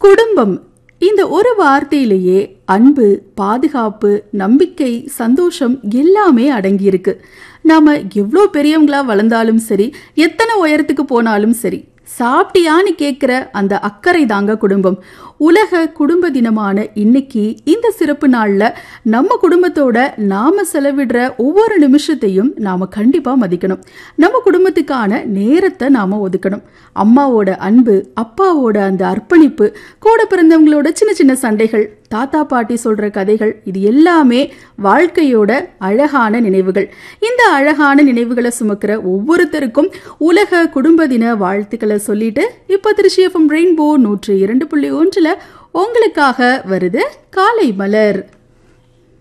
குடும்பம் இந்த ஒரு வார்த்தையிலேயே அன்பு பாதுகாப்பு நம்பிக்கை சந்தோஷம் எல்லாமே அடங்கியிருக்கு நாம எவ்வளோ பெரியவங்களா வளர்ந்தாலும் சரி எத்தனை உயரத்துக்கு போனாலும் சரி சாப்பிட்டியான்னு கேட்குற அந்த அக்கறை தாங்க குடும்பம் உலக குடும்ப தினமான இன்னைக்கு இந்த சிறப்பு நாள்ல நம்ம குடும்பத்தோட நாம செலவிடுற ஒவ்வொரு நிமிஷத்தையும் நாம கண்டிப்பா மதிக்கணும் நம்ம குடும்பத்துக்கான நேரத்தை நாம ஒதுக்கணும் அம்மாவோட அன்பு அப்பாவோட அந்த அர்ப்பணிப்பு கூட பிறந்தவங்களோட சின்ன சின்ன சண்டைகள் தாத்தா பாட்டி சொல்ற கதைகள் இது எல்லாமே வாழ்க்கையோட அழகான நினைவுகள் இந்த அழகான நினைவுகளை சுமக்கிற ஒவ்வொருத்தருக்கும் உலக குடும்ப தின வாழ்த்துக்களை சொல்லிட்டு இப்ப திருச்சி எஃப்எம் ரெயின்போ நூற்றி இரண்டு புள்ளி ஒன்றுல உங்களுக்காக வருது காலை மலர்